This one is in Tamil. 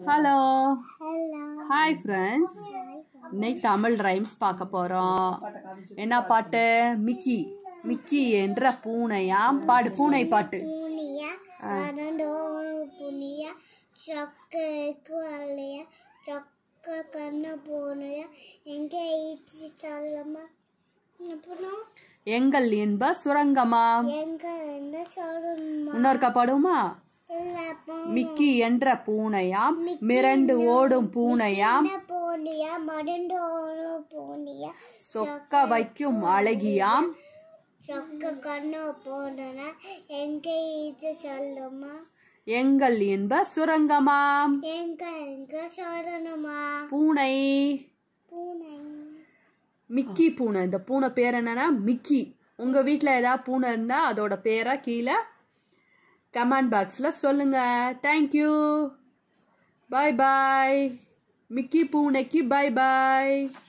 ஹலோ ஹலோ ஹாய் ஃப்ரெண்ட்ஸ் இன்னைக்கு தமிழ் ரைம்ஸ் பார்க்க போகிறோம் என்ன பாட்டு மிக்கி மிக்கி என்ற பூனையாம் பாடு பூனை பாட்டு புனியா அரண்டோடு புனியா சொக்க குவலையா சொக்க கண்ணு போனையா எங்கே ஈச்சு சொல்லமா அப்புறம் எங்கள் இன்ப சுரங்கமாம் எங்க என்ன சொல்லணுமா இன்னொருக்கா பாடுமா இல்ல மிக்கி என்ற பூனையாம் மிரண்டு ஓடும் பூனையாம் போனியா மடண்டோடு போனியா சொக்க வைக்கும் அழகியாம் சொக்க கண்ணு போனா எங்க ஈச்சு சொல்லுமா எங்கள் இன்ப சுரங்கமாம் எங்க எங்க சொல்லணுமா பூனை பூனை மிக்கி பூனை இந்த பூனை பேர் என்னன்னா மிக்கி உங்கள் வீட்டில் ஏதாவது பூனை இருந்தால் அதோட பேரை கீழே கமெண்ட் பாக்ஸில் சொல்லுங்கள் தேங்க்யூ பாய் பாய் மிக்கி பூனைக்கு பாய் பாய்